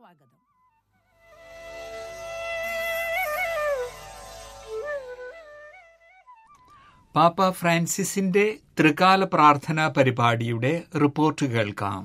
സ്വാഗതം പാപ്പ ഫ്രാൻസിസിന്റെ ത്രികാല പ്രാർത്ഥനാ പരിപാടിയുടെ റിപ്പോർട്ട് കേൾക്കാം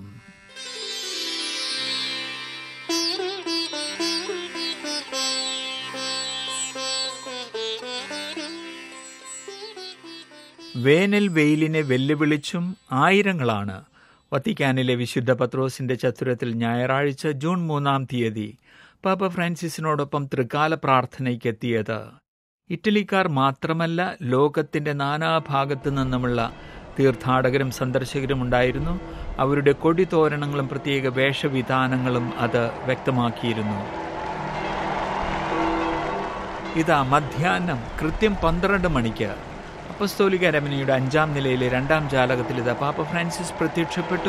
വേനൽ വെയിലിനെ വെല്ലുവിളിച്ചും ആയിരങ്ങളാണ് വത്തിക്കാനിലെ വിശുദ്ധ പത്രോസിന്റെ ചത്തുരത്തിൽ ഞായറാഴ്ച ജൂൺ മൂന്നാം തീയതി പാപ്പ ഫ്രാൻസിസിനോടൊപ്പം ത്രികാല പ്രാർത്ഥനയ്ക്കെത്തിയത് ഇറ്റലിക്കാർ മാത്രമല്ല ലോകത്തിന്റെ നാനാഭാഗത്തു നിന്നുമുള്ള തീർത്ഥാടകരും സന്ദർശകരും ഉണ്ടായിരുന്നു അവരുടെ കൊടിതോരണങ്ങളും പ്രത്യേക വേഷവിധാനങ്ങളും അത് വ്യക്തമാക്കിയിരുന്നു ഇതാ മധ്യാഹ്നം കൃത്യം പന്ത്രണ്ട് മണിക്ക് അപ്പസ്തോലിക രമനയുടെ അഞ്ചാം നിലയിലെ രണ്ടാം ജാലകത്തിൽ ഇതാ പാപ്പ ഫ്രാൻസിസ് പ്രത്യക്ഷപ്പെട്ടു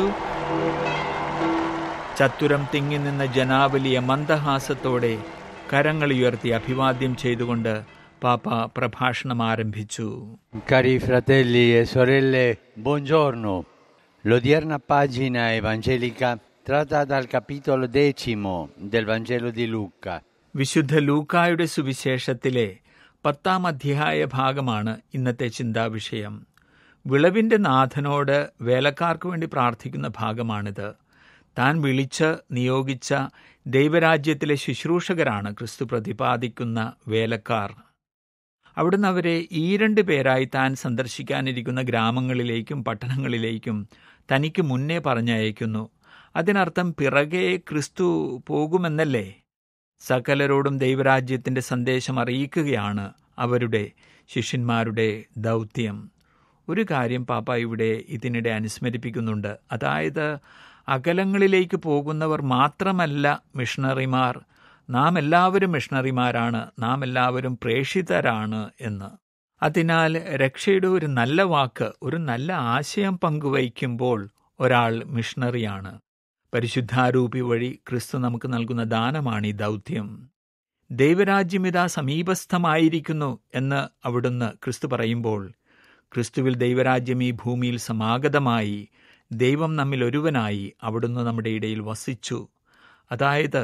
ചത്തുരം തിങ്ങി നിന്ന ജനാവലിയെ മന്ദഹാസത്തോടെ കരങ്ങളുയർത്തി അഭിവാദ്യം ചെയ്തുകൊണ്ട് പാപ്പ പ്രഭാഷണം ആരംഭിച്ചു Cari fratelli e sorelle, buongiorno. L'odierna pagina evangelica tratta dal capitolo decimo del Vangelo di Luca. വിശുദ്ധ ലൂക്കായുടെ സുവിശേഷത്തിലെ പത്താം അധ്യായ ഭാഗമാണ് ഇന്നത്തെ ചിന്താവിഷയം വിളവിന്റെ നാഥനോട് വേലക്കാർക്ക് വേണ്ടി പ്രാർത്ഥിക്കുന്ന ഭാഗമാണിത് താൻ വിളിച്ച് നിയോഗിച്ച ദൈവരാജ്യത്തിലെ ശുശ്രൂഷകരാണ് ക്രിസ്തു പ്രതിപാദിക്കുന്ന വേലക്കാർ അവിടുന്ന് അവരെ ഈ രണ്ട് പേരായി താൻ സന്ദർശിക്കാനിരിക്കുന്ന ഗ്രാമങ്ങളിലേക്കും പട്ടണങ്ങളിലേക്കും തനിക്ക് മുന്നേ പറഞ്ഞയക്കുന്നു അതിനർത്ഥം പിറകെ ക്രിസ്തു പോകുമെന്നല്ലേ സകലരോടും ദൈവരാജ്യത്തിന്റെ സന്ദേശം അറിയിക്കുകയാണ് അവരുടെ ശിഷ്യന്മാരുടെ ദൗത്യം ഒരു കാര്യം പാപ്പ ഇവിടെ ഇതിനിടെ അനുസ്മരിപ്പിക്കുന്നുണ്ട് അതായത് അകലങ്ങളിലേക്ക് പോകുന്നവർ മാത്രമല്ല മിഷണറിമാർ നാം എല്ലാവരും മിഷണറിമാരാണ് നാം എല്ലാവരും പ്രേഷിതരാണ് എന്ന് അതിനാൽ രക്ഷയുടെ ഒരു നല്ല വാക്ക് ഒരു നല്ല ആശയം പങ്കുവയ്ക്കുമ്പോൾ ഒരാൾ മിഷണറിയാണ് പരിശുദ്ധാരൂപി വഴി ക്രിസ്തു നമുക്ക് നൽകുന്ന ദാനമാണ് ഈ ദൗത്യം ദൈവരാജ്യമിതാ സമീപസ്ഥമായിരിക്കുന്നു എന്ന് അവിടുന്ന് ക്രിസ്തു പറയുമ്പോൾ ക്രിസ്തുവിൽ ദൈവരാജ്യം ഈ ഭൂമിയിൽ സമാഗതമായി ദൈവം നമ്മിൽ ഒരുവനായി അവിടുന്ന് നമ്മുടെ ഇടയിൽ വസിച്ചു അതായത്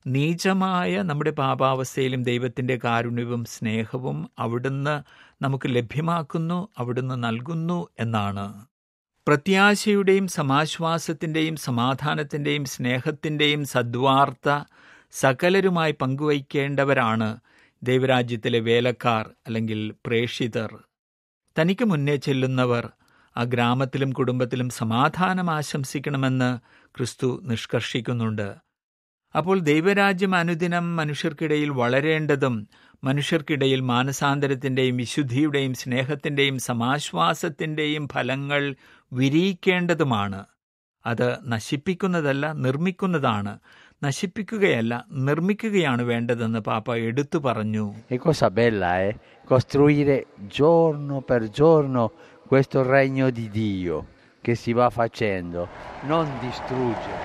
നീചമായ നമ്മുടെ പാപാവസ്ഥയിലും ദൈവത്തിൻ്റെ കാരുണ്യവും സ്നേഹവും അവിടുന്ന് നമുക്ക് ലഭ്യമാക്കുന്നു അവിടുന്ന് നൽകുന്നു എന്നാണ് പ്രത്യാശയുടെയും സമാശ്വാസത്തിൻ്റെയും സമാധാനത്തിൻ്റെയും സ്നേഹത്തിൻ്റെയും സദ്വാർത്ത സകലരുമായി പങ്കുവയ്ക്കേണ്ടവരാണ് ദൈവരാജ്യത്തിലെ വേലക്കാർ അല്ലെങ്കിൽ പ്രേഷിതർ തനിക്ക് മുന്നേ ചെല്ലുന്നവർ ആ ഗ്രാമത്തിലും കുടുംബത്തിലും സമാധാനം ആശംസിക്കണമെന്ന് ക്രിസ്തു നിഷ്കർഷിക്കുന്നുണ്ട് അപ്പോൾ ദൈവരാജ്യം അനുദിനം മനുഷ്യർക്കിടയിൽ വളരേണ്ടതും മനുഷ്യർക്കിടയിൽ മാനസാന്തരത്തിൻ്റെയും വിശുദ്ധിയുടെയും സ്നേഹത്തിൻ്റെയും സമാശ്വാസത്തിൻ്റെയും ഫലങ്ങൾ വിരിയിക്കേണ്ടതുമാണ് അത് നശിപ്പിക്കുന്നതല്ല നിർമ്മിക്കുന്നതാണ് നശിപ്പിക്കുകയല്ല നിർമ്മിക്കുകയാണ് വേണ്ടതെന്ന് പാപ്പ എടുത്തു പറഞ്ഞു E cosa bella è costruire giorno per giorno questo regno di Dio che si va facendo, non distruggere.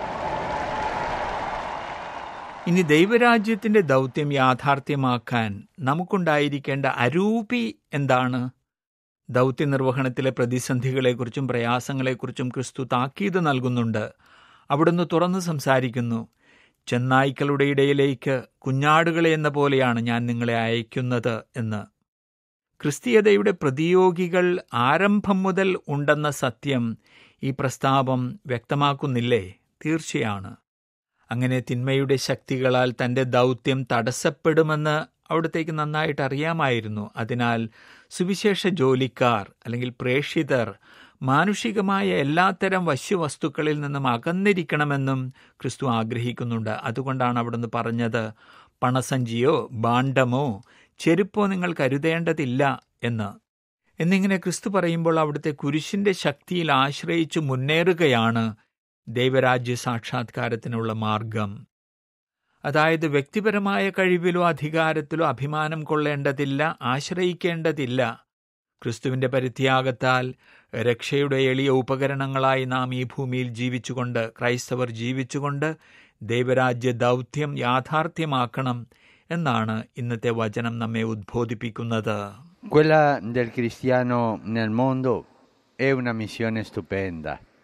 ഇനി ദൈവരാജ്യത്തിന്റെ ദൗത്യം യാഥാർത്ഥ്യമാക്കാൻ നമുക്കുണ്ടായിരിക്കേണ്ട അരൂപി എന്താണ് ദൗത്യ നിർവഹണത്തിലെ പ്രതിസന്ധികളെക്കുറിച്ചും പ്രയാസങ്ങളെക്കുറിച്ചും ക്രിസ്തു താക്കീത് നൽകുന്നുണ്ട് അവിടുന്ന് തുറന്നു സംസാരിക്കുന്നു ചെന്നായ്ക്കളുടെ ഇടയിലേക്ക് കുഞ്ഞാടുകളെ എന്ന പോലെയാണ് ഞാൻ നിങ്ങളെ അയക്കുന്നത് എന്ന് ക്രിസ്തീയതയുടെ പ്രതിയോഗികൾ ആരംഭം മുതൽ ഉണ്ടെന്ന സത്യം ഈ പ്രസ്താവം വ്യക്തമാക്കുന്നില്ലേ തീർച്ചയാണ് അങ്ങനെ തിന്മയുടെ ശക്തികളാൽ തന്റെ ദൗത്യം തടസ്സപ്പെടുമെന്ന് അവിടത്തേക്ക് നന്നായിട്ട് അറിയാമായിരുന്നു അതിനാൽ സുവിശേഷ ജോലിക്കാർ അല്ലെങ്കിൽ പ്രേക്ഷിതർ മാനുഷികമായ എല്ലാത്തരം വശ്യവസ്തുക്കളിൽ നിന്നും അകന്നിരിക്കണമെന്നും ക്രിസ്തു ആഗ്രഹിക്കുന്നുണ്ട് അതുകൊണ്ടാണ് അവിടുന്ന് പറഞ്ഞത് പണസഞ്ചിയോ ബാണ്ഡമോ ചെരുപ്പോ നിങ്ങൾ കരുതേണ്ടതില്ല എന്ന് എന്നിങ്ങനെ ക്രിസ്തു പറയുമ്പോൾ അവിടുത്തെ കുരിശിന്റെ ശക്തിയിൽ ആശ്രയിച്ചു മുന്നേറുകയാണ് ദൈവരാജ്യ സാക്ഷാത്കാരത്തിനുള്ള മാർഗം അതായത് വ്യക്തിപരമായ കഴിവിലോ അധികാരത്തിലോ അഭിമാനം കൊള്ളേണ്ടതില്ല ആശ്രയിക്കേണ്ടതില്ല ക്രിസ്തുവിന്റെ പരിത്യാഗത്താൽ രക്ഷയുടെ എളിയ ഉപകരണങ്ങളായി നാം ഈ ഭൂമിയിൽ ജീവിച്ചുകൊണ്ട് ക്രൈസ്തവർ ജീവിച്ചുകൊണ്ട് ദൈവരാജ്യ ദൗത്യം യാഥാർത്ഥ്യമാക്കണം എന്നാണ് ഇന്നത്തെ വചനം നമ്മെ ഉദ്ബോധിപ്പിക്കുന്നത് Quella del cristiano nel mondo è una missione stupenda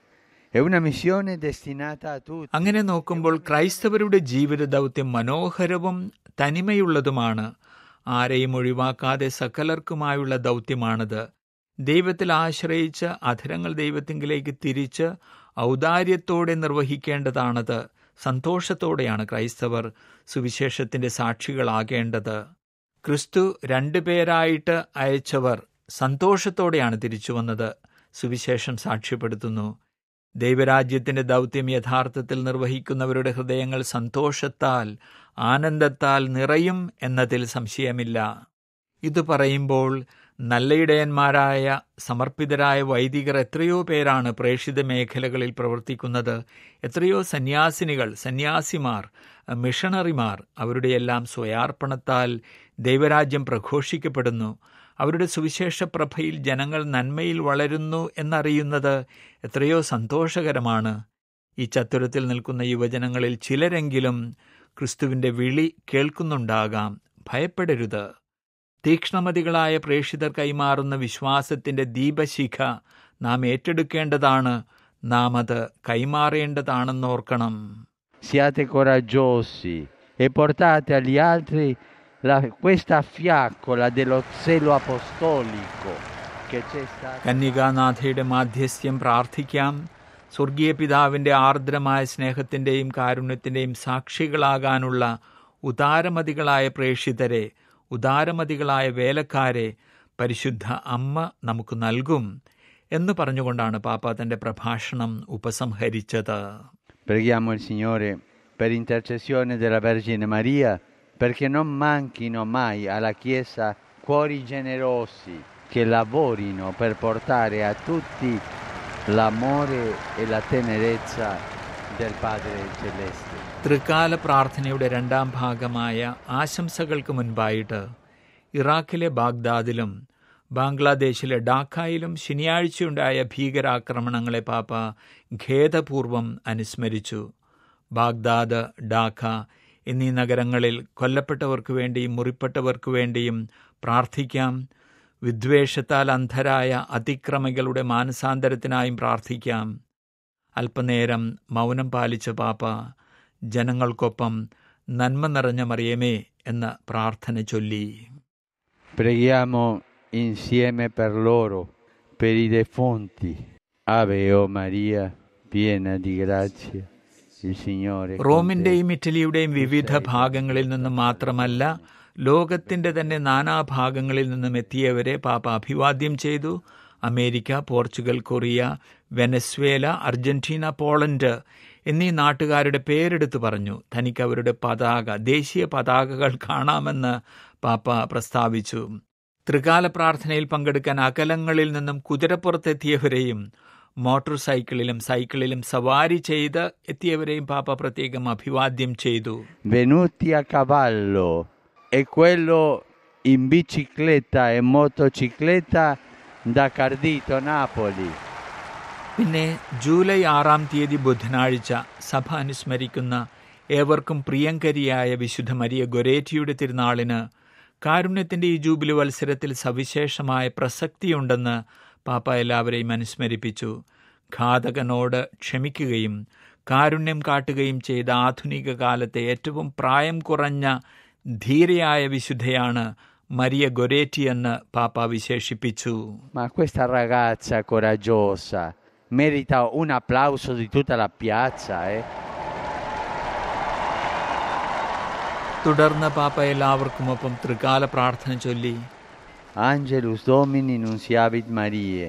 È una missione destinata a tutti. അങ്ങനെ നോക്കുമ്പോൾ ക്രൈസ്തവരുടെ ജീവിത ദൗത്യം മനോഹരവും തനിമയുള്ളതുമാണ് ആരെയും ഒഴിവാക്കാതെ സകലർക്കുമായുള്ള ദൗത്യമാണത് ദൈവത്തിൽ ആശ്രയിച്ച് അധരങ്ങൾ ദൈവത്തിങ്കിലേക്ക് തിരിച്ച് ഔദാര്യത്തോടെ നിർവഹിക്കേണ്ടതാണത് സന്തോഷത്തോടെയാണ് ക്രൈസ്തവർ സുവിശേഷത്തിന്റെ സാക്ഷികളാകേണ്ടത് ക്രിസ്തു രണ്ടുപേരായിട്ട് അയച്ചവർ സന്തോഷത്തോടെയാണ് തിരിച്ചു വന്നത് സുവിശേഷം സാക്ഷ്യപ്പെടുത്തുന്നു ദൈവരാജ്യത്തിന്റെ ദൗത്യം യഥാർത്ഥത്തിൽ നിർവഹിക്കുന്നവരുടെ ഹൃദയങ്ങൾ സന്തോഷത്താൽ ആനന്ദത്താൽ നിറയും എന്നതിൽ സംശയമില്ല ഇത് പറയുമ്പോൾ നല്ലയിടയന്മാരായ സമർപ്പിതരായ വൈദികർ എത്രയോ പേരാണ് പ്രേക്ഷിത മേഖലകളിൽ പ്രവർത്തിക്കുന്നത് എത്രയോ സന്യാസിനികൾ സന്യാസിമാർ മിഷണറിമാർ അവരുടെയെല്ലാം സ്വയാർപ്പണത്താൽ ദൈവരാജ്യം പ്രഘോഷിക്കപ്പെടുന്നു അവരുടെ സുവിശേഷ പ്രഭയിൽ ജനങ്ങൾ നന്മയിൽ വളരുന്നു എന്നറിയുന്നത് എത്രയോ സന്തോഷകരമാണ് ഈ ചത്തുരത്തിൽ നിൽക്കുന്ന യുവജനങ്ങളിൽ ചിലരെങ്കിലും ക്രിസ്തുവിന്റെ വിളി കേൾക്കുന്നുണ്ടാകാം ഭയപ്പെടരുത് തീക്ഷ്ണമതികളായ പ്രേക്ഷിതർ കൈമാറുന്ന വിശ്വാസത്തിന്റെ ദീപശിഖ നാം ഏറ്റെടുക്കേണ്ടതാണ് നാം അത് കൈമാറേണ്ടതാണെന്നോർക്കണം Siate coraggiosi e portate agli altri la- questa fiaccola dello zelo apostolico che c'è stato. കന്യകാനാഥയുടെ മാധ്യസ്ഥ്യം പ്രാർത്ഥിക്കാം സ്വർഗീയ പിതാവിന്റെ ആർദ്രമായ സ്നേഹത്തിന്റെയും കാരുണ്യത്തിന്റെയും സാക്ഷികളാകാനുള്ള ഉദാരമതികളായ പ്രേക്ഷിതരെ ഉദാരമതികളായ വേലക്കാരെ പരിശുദ്ധ അമ്മ നമുക്ക് നൽകും എന്ന് പറഞ്ഞുകൊണ്ടാണ് പാപ്പ തന്റെ പ്രഭാഷണം ഉപസംഹരിച്ചത് Preghiamo il Signore per intercessione della Vergine Maria perché non manchino mai alla Chiesa cuori generosi che lavorino per portare a tutti l'amore e la tenerezza del Padre Celeste. തൃക്കാല പ്രാർത്ഥനയുടെ രണ്ടാം ഭാഗമായ ആശംസകൾക്ക് മുൻപായിട്ട് ഇറാഖിലെ ബാഗ്ദാദിലും ബാംഗ്ലാദേശിലെ ഡാക്കായിലും ശനിയാഴ്ചയുണ്ടായ ഭീകരാക്രമണങ്ങളെ പാപ്പ ഖേദപൂർവം അനുസ്മരിച്ചു ബാഗ്ദാദ് ഡാക്ക എന്നീ നഗരങ്ങളിൽ കൊല്ലപ്പെട്ടവർക്ക് വേണ്ടിയും മുറിപ്പെട്ടവർക്ക് വേണ്ടിയും പ്രാർത്ഥിക്കാം വിദ്വേഷത്താൽ അന്ധരായ അതിക്രമികളുടെ മാനസാന്തരത്തിനായും പ്രാർത്ഥിക്കാം അല്പനേരം മൗനം പാലിച്ച പാപ്പ ജനങ്ങൾക്കൊപ്പം നന്മ നിറഞ്ഞ മറിയമേ എന്ന പ്രാർത്ഥന ചൊല്ലി Preghiamo insieme per loro, per i defunti. Ave o Maria, piena di grazia, il Signore. è con te. റോമിന്റെയും ഇറ്റലിയുടെയും വിവിധ ഭാഗങ്ങളിൽ നിന്നും മാത്രമല്ല ലോകത്തിന്റെ തന്നെ നാനാഭാഗങ്ങളിൽ നിന്നും എത്തിയവരെ പാപ്പ അഭിവാദ്യം ചെയ്തു America Portugal Korea Venezuela Argentina Poland എന്നീ നാട്ടുകാരുടെ പേരെടുത്തു പറഞ്ഞു തനിക്ക് അവരുടെ പതാക ദേശീയ പതാകകൾ കാണാമെന്ന് പാപ്പ പ്രസ്താവിച്ചു ത്രികാല പ്രാർത്ഥനയിൽ പങ്കെടുക്കാൻ അകലങ്ങളിൽ നിന്നും കുതിരപ്പുറത്തെത്തിയവരെയും മോട്ടോർ സൈക്കിളിലും സൈക്കിളിലും സവാരി ചെയ്ത് എത്തിയവരെയും പാപ്പ പ്രത്യേകം അഭിവാദ്യം ചെയ്തു Venuti a cavallo e quello in bicicletta e motocicletta da Cardito, Napoli. പിന്നെ ജൂലൈ ആറാം തീയതി ബുധനാഴ്ച സഭ അനുസ്മരിക്കുന്ന ഏവർക്കും പ്രിയങ്കരിയായ വിശുദ്ധ മരിയ ഗൊരേറ്റിയുടെ തിരുനാളിന് കാരുണ്യത്തിന്റെ ഈ ജൂബിലി വത്സരത്തിൽ സവിശേഷമായ പ്രസക്തിയുണ്ടെന്ന് പാപ്പ എല്ലാവരെയും അനുസ്മരിപ്പിച്ചു ഘാതകനോട് ക്ഷമിക്കുകയും കാരുണ്യം കാട്ടുകയും ചെയ്ത ആധുനിക കാലത്തെ ഏറ്റവും പ്രായം കുറഞ്ഞ ധീരയായ വിശുദ്ധയാണ് മരിയ ഗൊരേറ്റി എന്ന് പാപ്പ വിശേഷിപ്പിച്ചു Ma questa ragazza coraggiosa merita un applauso di tutta la piazza, eh? തുടർന്ന് പാപ്പ എല്ലാവർക്കുമൊപ്പം ത്രികാല പ്രാർത്ഥന ചൊല്ലി Angelus Domini nunciavit Mariae.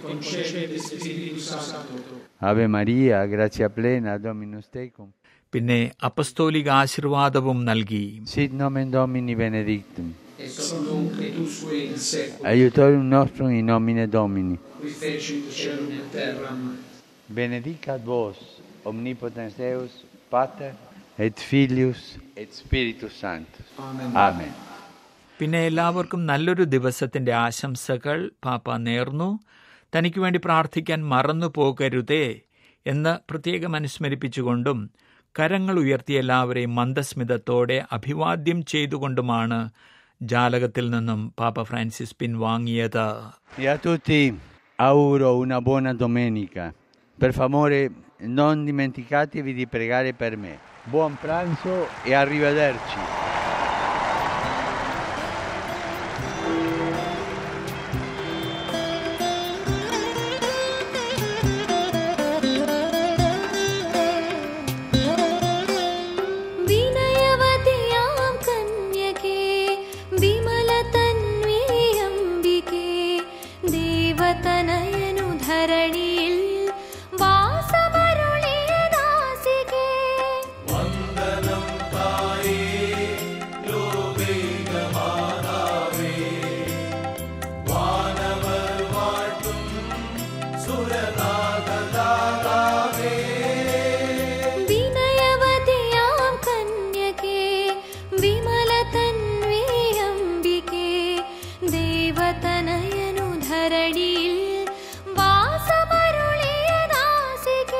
Ave Maria, grazia plena, Dominus tecum. പിന്നെ അപ്പസ്തോലിക ആശീർവാദവും നൽകി Sit nomen Domini benedictum. et nunc et usque in seculum, Aiutorium nostrum in nomine Domini. qui fecit celum et terram. Benedicat vos, omnipotens Deus, Pater, et Filius, et Spiritus Sanctus. Amen. Amen. പിന്നെ എല്ലാവർക്കും നല്ലൊരു ദിവസത്തിന്റെ ആശംസകൾ പാപ്പ നേർന്നു തനിക്ക് വേണ്ടി പ്രാർത്ഥിക്കാൻ മറന്നു പോകരുതേ എന്ന് പ്രത്യേകം അനുസ്മരിപ്പിച്ചുകൊണ്ടും കരങ്ങൾ ഉയർത്തിയ എല്ലാവരെയും മന്ദസ്മിതത്തോടെ അഭിവാദ്യം ചെയ്തുകൊണ്ടുമാണ് ജാലകത്തിൽ നിന്നും പാപ്പ ഫ്രാൻസിസ് പിൻവാങ്ങിയത് E a tutti auguro una buona domenica, Per favore non dimenticatevi di pregare per me. Buon pranzo e arrivederci. വിനയവതിയാം കന്യകേ വിമലതന്വീയംബികേ ദേവതനയനു ധരണിയിൽ വാസമരുളിയ ദാസികേ വിനയവതിയാം കന്യകേ വിമലതന്വീയംബികേ ദേവതനയനു ധരണിയിൽ വാസമരുളിയ ദാസികേ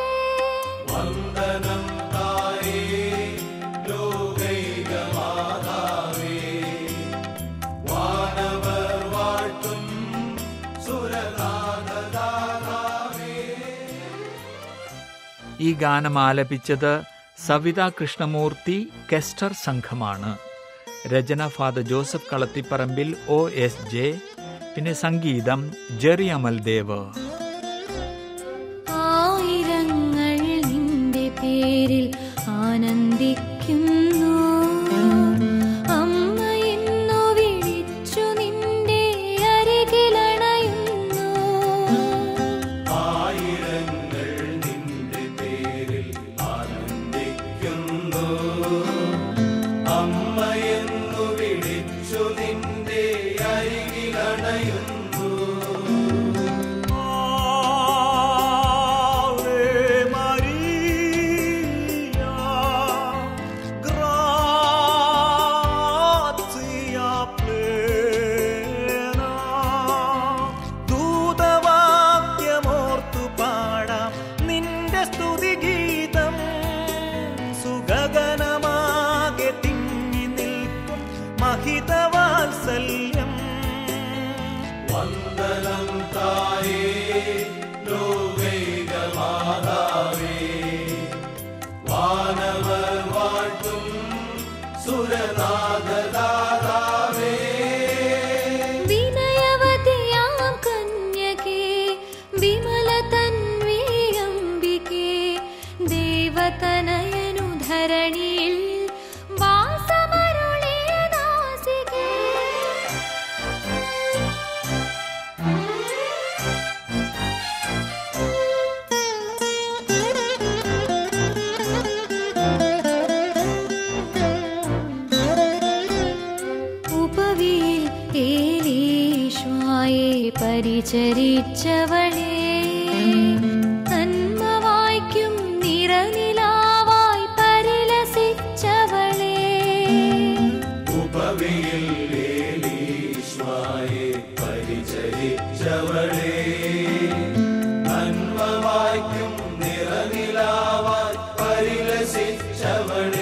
ഈ ഗാനം ആലപിച്ചത് സവിത കൃഷ്ണമൂർത്തി കെസ്റ്റർ സംഘമാണ് രചന Father Joseph Kalathiparambil O S J പിന്നെ സംഗീതം ജെറി അമൽദേവ് ആയിരങ്ങൾ നിന്റെ പേരിൽ ആനന്ദിക്കുന്നു അമ്മ എന്നു വിളിച്ചു നിന്റെ അരികിലണയുന്നു Ave Maria, grazia plena, ദൂതവാക്യമോർത്തു പാടാം നിന്റെ സ്തുതിഗീതം സുഗഗനമാകെ തിങ്ങി നിൽക്കും മഹിതവാത്സല്യം വന്ദനം തായേ ലോകൈകമാതാവേ വാനവർ വാഴ്ത്തും സുരനാഥദാതാവേ വിനയവതിയാം കന്യകേ വിമലതന്വീയംബികേ ദേവതനയനു ധരണിയിൽ വാസമരുളിയ ദാസികേ ഉപവിയിൽ ഏലീശ്വായെ പരിചരിച്ചവളെ നന്മ വായ്ക്കും നിറനിലാവായി പരിലസിച്ചവളെ ഉപവിയിൽ ഏലീശ്വായെ പരിചരിച്ചവളേ നന്മ വായ്ക്കും നിറനിലാവായി പരിലസിച്ചവളേ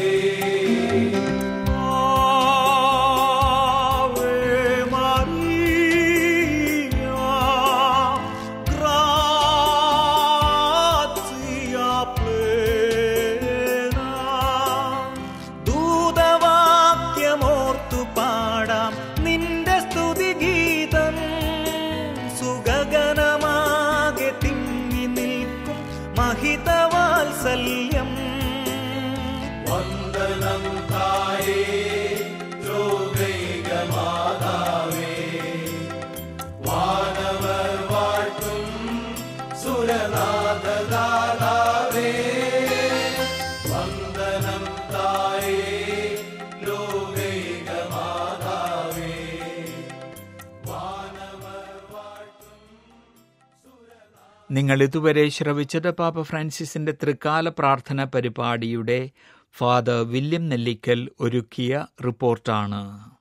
Ave Maria, grazia plena, ദൂതവാക്യമോർത്തു പാടാം നിന്റെ സ്തുതിഗീതം സുഗഗനമാകെ തിങ്ങി നിൽക്കും മഹിതവാത്സല്യം വന്ദനം തായേ ലോകൈകമാതാവേ വാനവർ വാഴ്ത്തും സുരനാഥദാതാവേ വന്ദനം തായേ ലോകൈകമാതാവേ വാനവർ വാഴ്ത്തും നിങ്ങൾ ഇതുവരെ ശ്രവിച്ചത് പാപ്പ ഫ്രാൻസിസിന്റെ തൃക്കാല പ്രാർത്ഥന പരിപാടിയുടെ ഫാദർ വില്യം നെല്ലിക്കൽ ഒരുക്കിയ റിപ്പോർട്ടാണ്